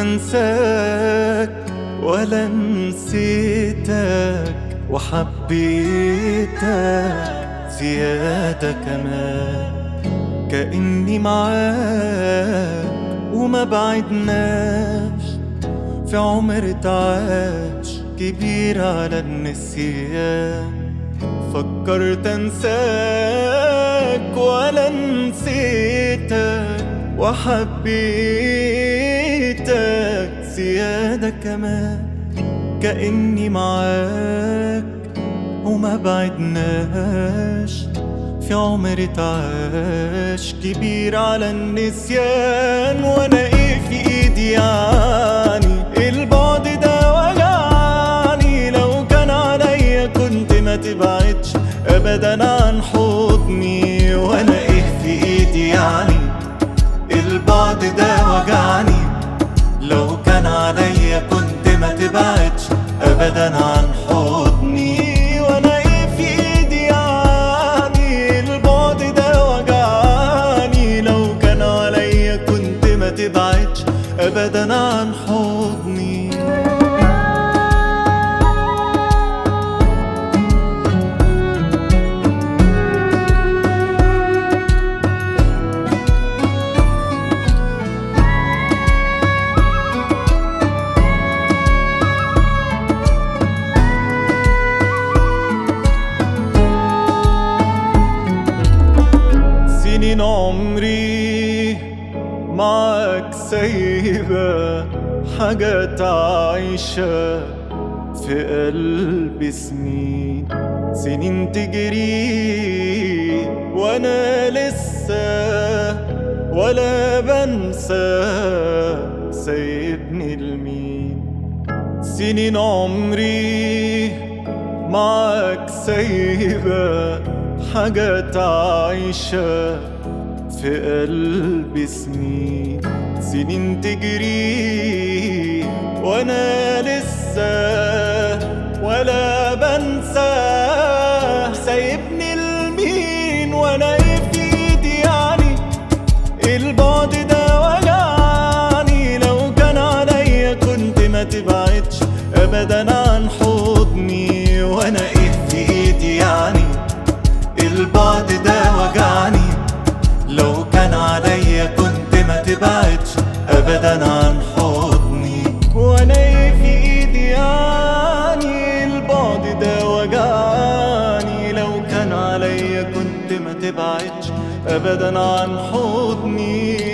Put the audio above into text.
انساك ولا نسيتك وحبيتك زيادة كمان كأني معاك وما بعدناش في عمر تعاش كبير على النسيان فكرت انساك ولا نسيتك وحبيتك زيادة كمان كأني معاك وما بعدناش في عمر تعاش كبير على النسيان وانا ايه في ايدي يعني البعد ده وجعني لو كان عليا كنت ما تبعدش ابدا عن حضني وانا ايه في ايدي يعني البعد ده وجعني لو كان عليا كنت ما تبعدش ابدا عن حضني وانا ايه في ايدي يعني البعد ده وجعني لو كان عليا كنت ما تبعدش ابدا عن حضني سنين عمري معاك سايبة حاجات عايشة في قلبي سنين سنين تجري وانا لسه ولا بنسى سايبني لمين سنين عمري معاك سايبة حاجات عايشة في قلبي سنين سنين تجري وانا لسه ولا بنسى سايبني لمين وانا ايه في ايدي يعني البعد ده وجعني لو كان عليا كنت ما تبعدش ابدا عن حضني وانا ايه في ايدي يعني البعد ده وجعني لو كان عليا كنت ما تبعدش ابدا عن حضني وانا ايه في ايدي يعني البعد ده وجعني لو كان عليا كنت ما تبعدش ابدا عن حضني